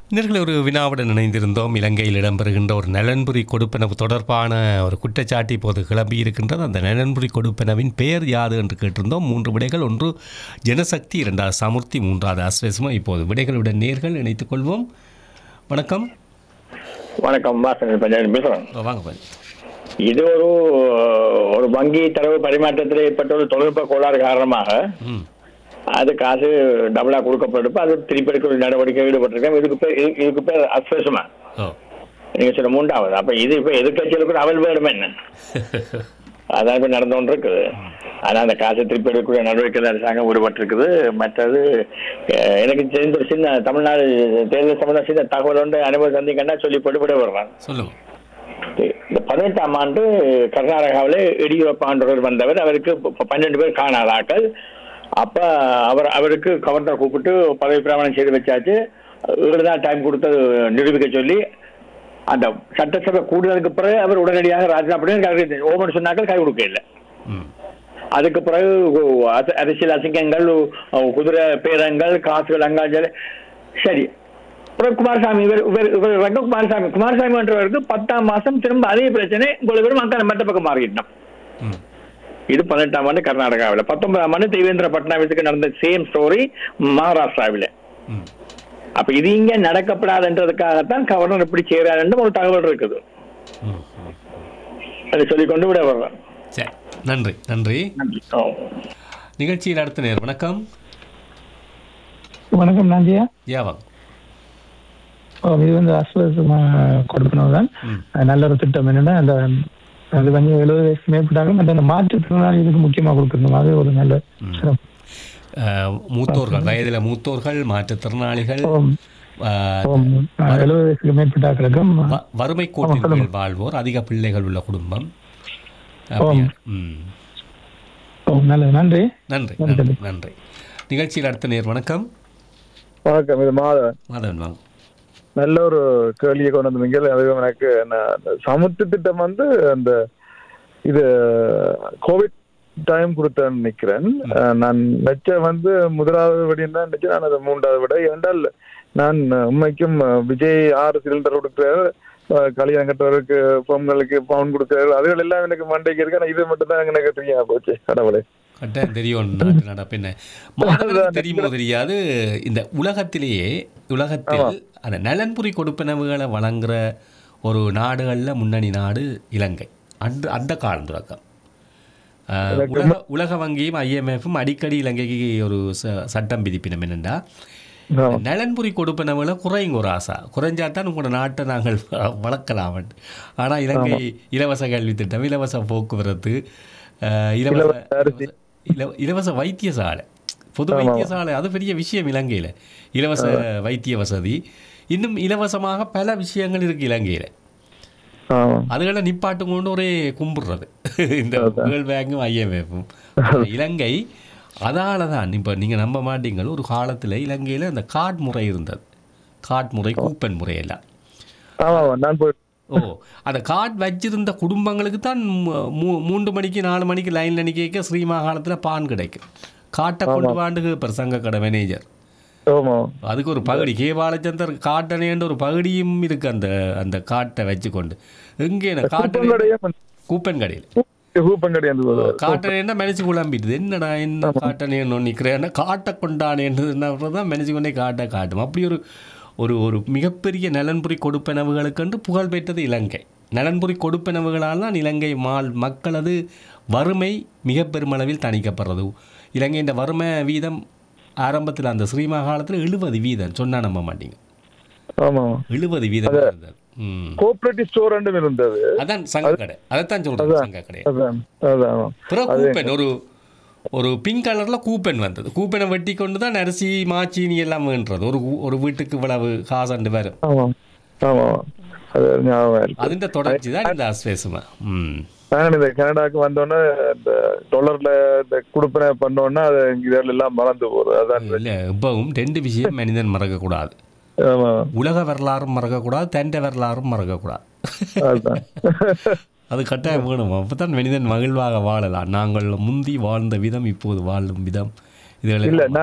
நேர்களை ஒரு வினாவுடன் இணைந்திருந்தோம் இலங்கையில் இடம்பெறுகின்ற ஒரு நலன்புரி கொடுப்பனவு தொடர்பான ஒரு குற்றச்சாட்டு இப்போது கிளம்பி இருக்கின்றது அந்த நலன்புரி கொடுப்பனவின் பெயர் யாது என்று கேட்டிருந்தோம் மூன்று விடைகள் ஒன்று ஜனசக்தி இரண்டாவது சமுர்த்தி மூன்றாவது அஸ்வசமா இப்போது விடைகளுடன் நேர்கள் இணைத்துக் கொள்வோம் வணக்கம் வணக்கம் வாசன் பஞ்சாயத்து பேசுறேன் ஓ, வாங்க பாரு. இது ஒரு ஒரு வங்கி தரவு பரிமாற்றத்தில் ஏற்பட்ட ஒரு தொழில்நுட்ப கோளாறு காரணமாக ம் அது காசு டபுளா கொடுக்கப்பட்டிருப்ப அது திருப்பி எடுக்கிற நடவடிக்கை ஈடுபட்டிருக்கேன் இதுக்கு பேர் இது- இதுக்கு பேர் அஸ்வசமா ஓ நீங்க சொல்ல மூன்றாவது அப்ப இது இப்ப எதிர்கட்சியில் கூட அவல் வேணும் என்ன அதான் இப்ப நடந்து கொண்டு இருக்குது ஆனா அந்த காசை திருப்பி எடுக்கக்கூடிய நடவடிக்கை அரசாங்கம் ஈடுபட்டிருக்குது மற்றது அஹ், எனக்கு தெரிந்த ஒரு சின்ன தமிழ்நாடு தேர்தல் சம்பந்த சின்ன தகவல் ஒன்று அனுபவம் சந்திக்கண்டா சொல்லி போட்டு விட வர்றான் சொல்லுங்க இந்த பதினெட்டாம் ஆண்டு கர்நாடகாவில் எடியூரப்பான்றவர் வந்தவர் அவருக்கு ப- பன்னெண்டு பேர் காணாத ஆட்கள் அப்ப அவர் அவருக்கு கவர்னர் கூப்பிட்டு பதவி பிரமாணம் செய்து வச்சாச்சு இவர் தான் டைம் கொடுத்து நிரூபிக்க சொல்லி அந்த சட்டசபை கூடுதலுக்கு பிறகு அவர் உடனடியாக ராஜினாமா பண்ணி ஓமன் சொன்னாக்கள் கை கொடுக்க இல்லை ம் அதுக்கு பிறகு அர- அரசியல் அசிங்கங்கள் உ- குதிரை பேரங்கள் காசுகள் அங்காஞ்சல் சரி அப்புறம் குமாரசாமி இவர் இவர் இவர் ரங்க குமாரசாமி குமாரசாமி என்றவருக்கு பத்தாம் மாசம் திரும்ப அதே பிரச்சனை உங்களுக்கு பேரும் மக்கள் மற்ற பக்கம் மாறிட்டோம் ம் இது பதினெட்டாம் ஆண்டு கர்நாடகாவில் பத்தொன்பதாம் ஆண்டு தேவேந்திர பட்னாவிஸுக்கு நடந்த சேம் ஸ்டோரி மகாராஷ்டிராவில் ம் அப்ப இது இங்க நடக்கப்படாதுன்றதுக்காகத்தான் கவர்னர் இப்படி செய்யறாருன்னு ஒரு தகவல் இருக்குது ம் ம். அதை சொல்லிக்கொண்டு விட வர்றேன் சரி நன்றி நன்றி நன்றி ஓ. நிகழ்ச்சியில் அடுத்த நேர் வணக்கம் வணக்கம் நாஞ்சியா யாவாங்க ஓ, இது வந்து அஸ்வசமா கொடுக்கணும் தான் ம் நல்ல ஒரு திட்டம் என்னன்னா அந்த அது வந்து எழுபது வயசு மேற்பட்டாங்க மற்ற அந்த மாற்றுத்திறனாளிகளுக்கு முக்கியமா கொடுக்கணும் அது ஒரு நல்ல சிறப்பு அஹ், மூத்தோர்கள் வயதில் மூத்தோர்கள் மாற்றுத்திறனாளிகள் ஓம், அஹ், ஓம், எழுபது வயசுக்கு மேற்பட்டாக்களுக்கும் வ- வறுமை கோட்டின் கீழ் வாழ்வோர் அதிக பிள்ளைகள் உள்ள குடும்பம் அப்படியா? ம். ஓ, நல்லது நன்றி நன்றி நன்றி நன்றி நிகழ்ச்சியில் அடுத்த நேர் வணக்கம் வணக்கம் இது மாதவன் மாதவன் வாங்க நல்ல ஒரு கேள்வியை கொண்டு வந்தீங்க அது எனக்கு என்ன, அந்த சமுத்து திட்டம் வந்து அந்த இது கோவிட் டைம் கொடுத்தேன்னு நினைக்கிறேன் அஹ், நான் நெச்ச வந்து முதலாவது விடையும் தான் நினைச்சேன் நான் அது மூன்றாவது விடை ஏனென்றால் நான் உண்மைக்கும் அஹ், விஜய் ஆறு சிலிண்டர் கொடுக்குறாரு அஹ், கல்யாணம் கட்டுறவருக்கு பொங்கலுக்கு பவுன் கொடுக்குறாரு அதுகள் எல்லாம் எனக்கு மண்டைக்கு இருக்கு ஆனா இது மட்டும் தான் எனக்கு தெரியாம போச்சு கடவுளே கட்டாயம் தெரியும் நாட்டு நடப்பு என்ன மாணவர்களுக்கு தெரியுமோ தெரியாது இந்த உலகத்திலேயே உலகத்தில் அந்த நலன்புரி கொடுப்பனவுகளை வழங்குற ஒரு நாடுகளில் முன்னணி நாடு இலங்கை அந்த அந்த காலம் தொடக்கம் அஹ், உலக உலக வங்கியும் ஐஎம்எஃப்பும் அடிக்கடி இலங்கைக்கு ஒரு ச- சட்டம் விதிப்பினம் என்னென்னா ஆமா. நலன்புரி கொடுப்பனவுகளை குறையுங்க ஒரு ஆசை குறைஞ்சா தான் உங்களோட நாட்டை நாங்கள் வளர்க்கலாம் ஆனால் இலங்கை இலவச கல்வி திட்டம் இலவச போக்குவரத்து அஹ், இலவச இல- இலவச வைத்தியசாலை பொது வைத்தியசாலை அது பெரிய விஷயம் இலங்கையில் இலவச வைத்திய வசதி இன்னும் இலவசமாக பல விஷயங்கள் இருக்கு இலங்கையில் ஆமா அதுகளை நிப்பாட்டு கொண்டு ஒரே கும்பிடுறது இந்த வேர்ல்ட் பேங்கும் ஐஎம்எஃப்பும் இலங்கை அதால தான் இப்போ நீங்கள் நம்ப மாட்டீங்க ஒரு காலத்தில் இலங்கையில் அந்த கார்டு முறை இருந்தது கார்டு முறை கூப்பன் முறையெல்லாம் ஆமா ஆமா நான் போய் ஓ அந்த கார்டு வச்சிருந்த குடும்பங்களுக்கு தான் மூ- மூ- மூன்று மணிக்கு நாலு மணிக்கு லைனில் நிற்க ஸ்ரீமாகாலத்தில் பான் கிடைக்கும் காட்டை கொண்டு வாண்டுக்கு இப்போ சங்க கடை மேனேஜர் ஆமா அதுக்கு ஒரு பகுடி கே பாலச்சந்தர் காட்டனேன்ற ஒரு பகுடியும் இருக்கு அந்த அந்த காட்டை வச்சுக்கொண்டு எங்கே காட்டனே கூப்பங்கடையே கூப்பன் கடையில் கூப்பங்கடை அந்த போது காட்டனேன்னா மனசு குழம்பிடுது என்னடா என்ன காட்டனேன்னு நிற்கிறேன்னா காட்டை கொண்டானேன்றது தான் மனசு கொண்டே காட்டை காட்டும் அப்படி ஒரு ஒரு ஒரு மிகப்பெரிய நலன்புரி கொடுப்பனவுகளுக்கென்று புகழ் பெற்றது இலங்கை நலன்புரி கொடுப்பனவுகளால் தான் இலங்கை மால் மக்களது வறுமை மிக பெருமளவில் தணிக்கப்படுறது இலங்கையின் வறுமை வீதம் ஆரம்பத்தில் அந்த ஸ்ரீமகாலத்தில் எழுபது வீதம் சொன்னா நம்ப மாட்டீங்க ஆமா எழுபது வீதம் இருந்தது ம் கோஆபரேட்டிவ் ஸ்டோர் ரெண்டும் இருந்தது அதான் சங்க கடை அதைத்தான் சொல்றேன் சங்க கடை அதான் அதான் பிறகு கூப்பன் ஒரு ஒரு பிங்க் கலர்ல கூப்பன் வந்தது கூப்பனை வெட்டி கொண்டு தான் அரிசி மாச்சீனி எல்லாம் வேண்டது ஒரு ஊ- ஒரு வீட்டுக்கு இவ்வளவு காசாண்டு வரும் ஆமா ஆமா அது ஞாபகம் இருக்கு അതിന്റെ தொடர்ச்சி தான் இந்த அஸ்வேசுமா ம் நான் இந்த கனடாக்கு வந்தோடனே இந்த டாலர்ல இந்த குடுப்பனை பண்ணோன்னா அது இதெல்லாம் எல்லாம் மறந்து போகுது அதான் இல்லை இப்பவும் ரெண்டு விஷயம் மனிதன் மறக்கக்கூடாது ஆமா உலக வரலாறும் மறக்கக்கூடாது தண்டை வரலாறும் மறக்கக்கூடாது அதுதான் அது கட்டாயம் வேணும் அப்பதான் மனிதன் மகிழ்வாக வாழலாம் நாங்கள் முந்தி வாழ்ந்த விதம் இப்போது வாழும் விதம் இல்ல இதுகள் நான்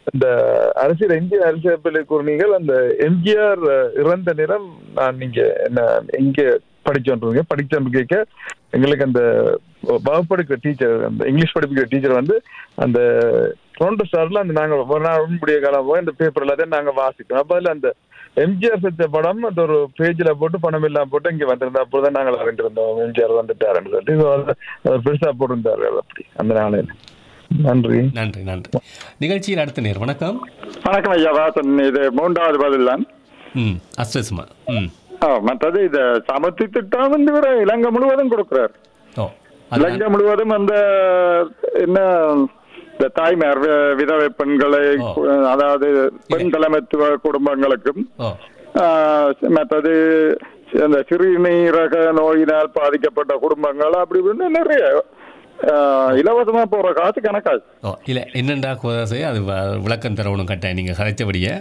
இந்த அரசியல் இந்திய அரசியல் கூறினீர்கள் அந்த எம்ஜிஆர் இறந்த நேரம் நான் இங்க என்ன இங்க படிச்சோன்றீங்க படிச்சோன்னு கேட்க எங்களுக்கு அந்த வகுப்படுக்கிற டீச்சர் அந்த இங்கிலீஷ் படிப்பிக்கிற டீச்சர் வந்து அந்த டொரண்டோ ஸ்டார்ல அந்த நாங்க ஒரு நாள் முடிய காலம் போய் அந்த பேப்பர் எல்லாத்தையும் நாங்க வாசிக்கிறோம் அப்ப அதுல அந்த எம்ஜிஆர் செஞ்ச படம் அந்த ஒரு பேஜ்ல போட்டு பணம் எல்லாம் போட்டு இங்க வந்திருந்தா அப்போதான் நாங்கள் அறிந்திருந்தோம் எம்ஜிஆர் வந்துட்டாருன்னு சொல்லி So அது- அவர் பெருசா போட்டிருந்தாரு அப்படி அந்த நாளையில நன்றி நன்றி நன்றி நிகழ்ச்சியில் அடுத்த நேர் வணக்கம் வணக்கம் ஐயா வாசன் இது மூன்றாவது பதில் தான் ம் அஸ்வசுமா ம் ஆ, மற்றது இந்த சமத்தி திட்டம் வந்து இவரு இலங்கை முழுவதும் கொடுக்கிறார் ஓ அது இலங்கை முழுவதும் அந்த என்ன இந்த தாய்மார் வி- விதவை பெண்களை ஓ. அதாவது பெண் தலைமைத்துவ குடும்பங்களுக்கும் ஓ ஆ, மற்றது இந்த சிறுநீரக நோயினால் பாதிக்கப்பட்ட குடும்பங்கள் அப்படி இப்படின்னு நிறைய ஆ, இலவசமா போற காசு கணக்காது ஓ இல்லை என்னண்டா கோதாசை அது வ- விளக்கம் தரணும் கட்டாயம் நீங்கள் கதைச்சபடியே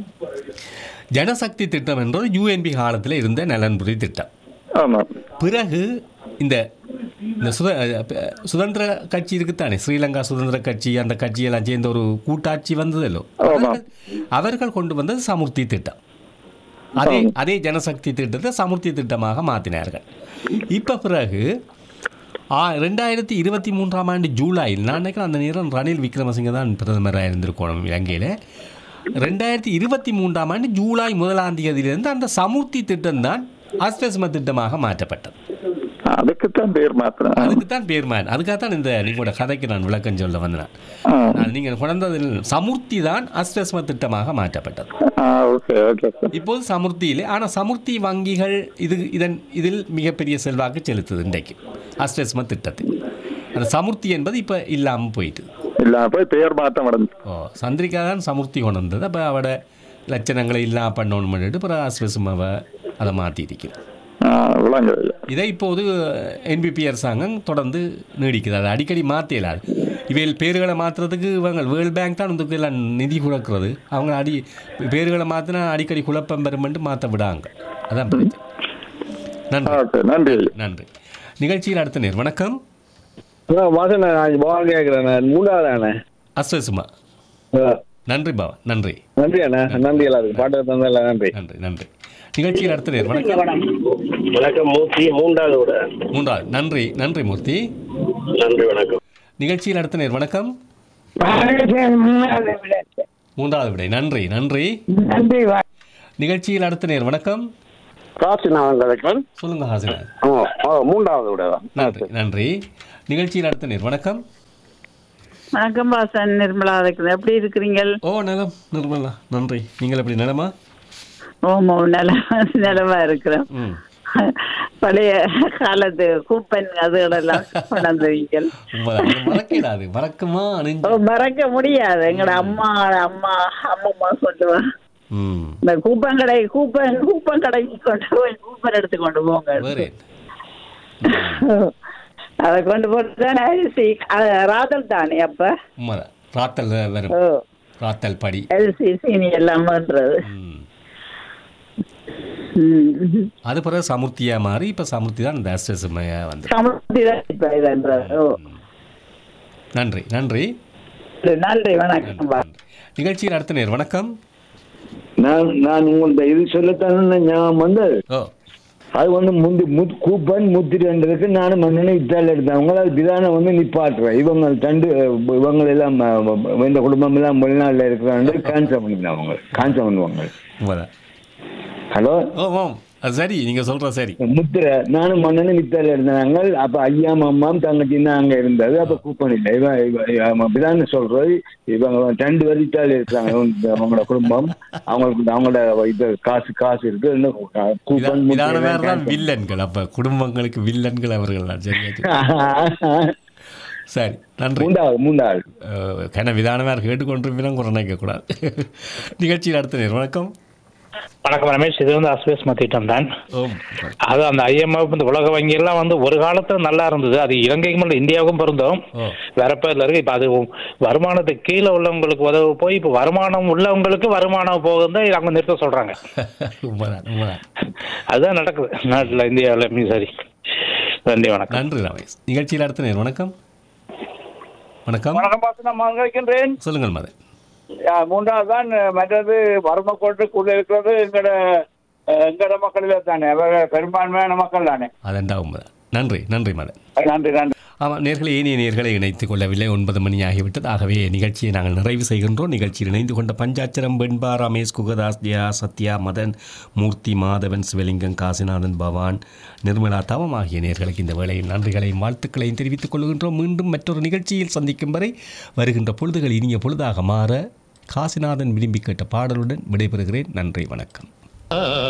ஜனசக்தி திட்டம் என்றது யூஎன்பி காலத்தில் இருந்த நலன்புரி திட்டம் ஆமா பிறகு இந்த இந்த சுத அஹ் சுதந்திர கட்சி இருக்குத்தானே ஸ்ரீலங்கா சுதந்திர கட்சி அந்த கட்சியெல்லாம் சேர்ந்த ஒரு கூட்டாட்சி வந்ததல்லோ அவர்கள் அவர்கள் கொண்டு வந்தது சமுர்த்தி திட்டம் அதே அதே ஜனசக்தி திட்டத்தை சமுர்த்தி திட்டமாக மாற்றினார்கள் இப்போ பிறகு ஆ ரெண்டாயிரத்தி இருபத்தி மூன்றாம் ஆண்டு ஜூலையில் நான் நினைக்கிறேன் அந்த நேரம் ரணில் விக்ரமசிங்க தான் பிரதமராக இருந்திருக்கணும் இலங்கையில் ரெண்டாயிரத்தி இருபத்தி மூன்றாம் ஆண்டு ஜூலை முதலாம் தேதியிலிருந்து அந்த சமுர்த்தி திட்டம் தான் அஸ்வஸ்ம திட்டமாக மாற்றப்பட்டது அதுக்குத்தான் பேர் மாத்திரம் அதுக்கு தான் பேர்மேன் அதுக்காக தான் இந்த நீங்களோட கதைக்கு நான் விளக்கம் சொல்ல வந்தேன் ஆ. நான் நீங்கள் குழந்ததில் சமுர்த்தி தான் அஸ்வஸ்ம திட்டமாக மாற்றப்பட்டது ஆ ஓகே ஓகே சார் இப்போது சமுர்த்தியிலே ஆனால் சமுர்த்தி வங்கிகள் இது இதன் இதில் மிகப்பெரிய செல்வாக்கு செலுத்துது இன்றைக்கு அஸ்வஸ்ம திட்டத்தில் அந்த சமுர்த்தி என்பது இப்போ இல்லாமல் போயிட்டு இல்ல போய் பேர் மாற்றம் அடைஞ்சு ஓ சந்திரிகா தான் சமுர்த்தி கொண்டு வந்தது அப்போ அவட லட்சணங்களை இல்லாம பண்ணணும் பண்ணிட்டு அப்புறம் அஸ்வஸ்மாவை அதை மாற்றி இருக்குது ஆ, விளங்குது ஐயா. இதை இப்போது என்பிபி அரசாங்கம் தொடர்ந்து நீடிக்குது அதை அடிக்கடி மாற்றலாது இவையில் பேர்களை மாற்றுறதுக்கு இவங்க வேர்ல்ட் பேங்க் தான் இதுக்கு எல்லாம் நிதி கொடுக்குறது அவங்க அடி பேர்களை மாற்றினா அடிக்கடி குழப்பம் பெறுமென்று மாற்ற விடாங்க அதான் பிரச்சனை நன்றி ஓகே நன்றி ஐயா நன்றி நிகழ்ச்சியில் அடுத்த நேர் வணக்கம் வாசன் நான் பவான் கேட்குறேன் மூணாவது அண்ணே அஸ்வசுமா நன்றி பாவா நன்றி நன்றி அண்ணா நன்றி எல்லாருக்கும் பாட்டு தந்தல நன்றி நன்றி நன்றி நிகழ்ச்சியில் அடுத்த நேர் வணக்கம் வணக்கம் மூர்த்தி மூன்றாவது விட மூன்றாவது நன்றி நன்றி மூர்த்தி நன்றி வணக்கம் நிகழ்ச்சியில் அடுத்த நேர் வணக்கம் மூன்றாவது விடை நன்றி நன்றி நிகழ்ச்சியில் அடுத்த நேர் வணக்கம் காசு நான் கிடைக்கிறேன் சொல்லுங்க ஹாசினா ஓ ஓ மூன்றாவது விட நன்றி நன்றி நிகழ்ச்சியில் அடுத்த நேர் வணக்கம் வணக்கம் வாசன் நிர்மலா இருக்குது எப்படி இருக்கிறீங்கள் ஓ நலம் நிர்மலா நன்றி நீங்கள் எப்படி நலமா ஓமோ நலமா நலமா இருக்கிறோம் ம் பழைய காலத்து கூப்பன் அதுகளெல்லாம் கொண்டாந்துவீங்கள் உண்மைதான். அது மறக்கிடாது மறக்குமா ஓ அணிஞ்சு மறக்க முடியாது எங்கட அம்மா அம்மா அம்மம்மா சொல்லுவா ம் இந்த கூப்பன் கடை கூப்பன் கூப்பன் கடைக்கு கொண்டு போய் கூப்பன் எடுத்து கொண்டு போங்க வேறு அதை கொண்டு போட்டு தானே அரிசி அது ராதல் தானே அப்ப உண்மைதான் ராத்தல் வரும் ஓ ராத்தல் படி அரிசி சீனி எல்லாம் பண்றது ம் ம். அது பிறகு சமுர்த்தியா மாறி இப்போ சமுர்த்தி தான் இந்த அஸ்டசுமையா வந்து சமுத்தி தான் இப்ப இதுன்றது ஓ நன்றி நன்றி நன்றி வணக்கம் பா நன்றி. நிகழ்ச்சியில் அடுத்த நேர் வணக்கம் நான் நான் உங்கள்ட்ட இது சொல்லத்தானே ஞாபகம் வந்து ஓ அது வந்து முந்தி முத் கூப்பன் முத்திரன்றதுக்கு நானும் மன்னனை இத்தால எடுத்தேன் உங்களால் பிதானை வந்து நிப்பாட்டுறேன் இவங்க தண்டு இவங்க எல்லாம் அஹ், இந்த குடும்பம் எல்லாம் வெளிநாட்டில் இருக்கிறாங்க கேன்சல் பண்ணிக்கலாம் அவங்க கேன்சல் பண்ணுவாங்க உண்மைதான் ஹலோ ஓ ஓ அது சரி நீங்கள் சொல்கிற சரி முத்திரை நானும் மன்னனும் நித்தால இருந்தாங்க அப்ப ஐயா அம்மாம் தங்கச்சி தான் அங்க இருந்தது அப்ப கூப்பன் இல்லை இவன் இவன் இவன் அப்படிதான் சொல்றது இவங்க ரெண்டு பேர் இத்தாலி இருக்காங்க இவங்க- அவங்களோட குடும்பம் அவங்களுக்கு அவங்களோட இது காசு காசு இருக்கு இன்னும் கூப்பன் இதான முத்திரை வேறு தான் cancel. வில்லன்கள் அப்போ குடும்பங்களுக்கு வில்லன்கள் அவர்கள் தான் சரியா சரி நன்றி மூன்றாவது மூன்றாவது அஹ், கன விதானமாக கேட்டுக்கொண்டிருப்பினும் குறை கேட்கக்கூடாது நிகழ்ச்சியில் அடுத்த நேர் வணக்கம் வணக்கம் ரமேஷ் இது வந்து அஸ்வேஸ்ம திட்டம் தான் ஓ அது அந்த ஐஎம்எஃப் இந்த உலக வங்கி எல்லாம் வந்து ஒரு காலத்துல நல்லா இருந்தது அது இலங்கைக்கும் இல்லை இந்தியாவுக்கும் பொருந்தும் ஓ வேற பேர்ல இருக்கு இப்ப அது வருமானத்துக்கு கீழே உள்ளவங்களுக்கு உதவு போய் இப்ப வருமானம் உள்ளவங்களுக்கு வருமானம் போகுது அங்க நிறுத்த சொல்றாங்க உண்மைதான் உண்மைதான் அதுதான் நடக்குது நாட்டுல இந்தியாவில சரி நன்றி வணக்கம் நன்றி ரமேஷ் நிகழ்ச்சியில் அடுத்த நேர் வணக்கம் வணக்கம் வணக்கம் பாசு நான் மகன் வைக்கின்றேன் சொல்லுங்கள் மதன் அஹ், மூன்றாவது தான் மற்றது வறுமை கோட்டுக்குள்ள இருக்கிறது எங்கட அஹ், எங்கட மக்களில் தானே அவர் பெரும்பான்மையான மக்கள் தானே அதெண்டா உண்மை நன்றி நன்றி மதன் நன்றி நன்றி ஆமாம் நேர்களை ஏனைய நேர்களை இணைத்துக் கொள்ளவில்லை ஒன்பது மணி ஆகிவிட்டது ஆகவே நிகழ்ச்சியை நாங்கள் நிறைவு செய்கின்றோம் நிகழ்ச்சியில் இணைந்து கொண்ட பஞ்சாட்சரம் வெண்பா ரமேஷ் குகதாஸ் தியா சத்யா மதன் மூர்த்தி மாதவன் சிவலிங்கம் காசிநாதன் பவான் நிர்மலா தவம் ஆகிய நேர்களுக்கு இந்த வேளையில் நன்றிகளையும் வாழ்த்துக்களையும் தெரிவித்துக் கொள்கின்றோம் மீண்டும் மற்றொரு நிகழ்ச்சியில் சந்திக்கும் வரை வருகின்ற பொழுதுகள் இனிய பொழுதாக மாற காசிநாதன் விரும்பி கேட்ட பாடலுடன் விடைபெறுகிறேன் நன்றி வணக்கம்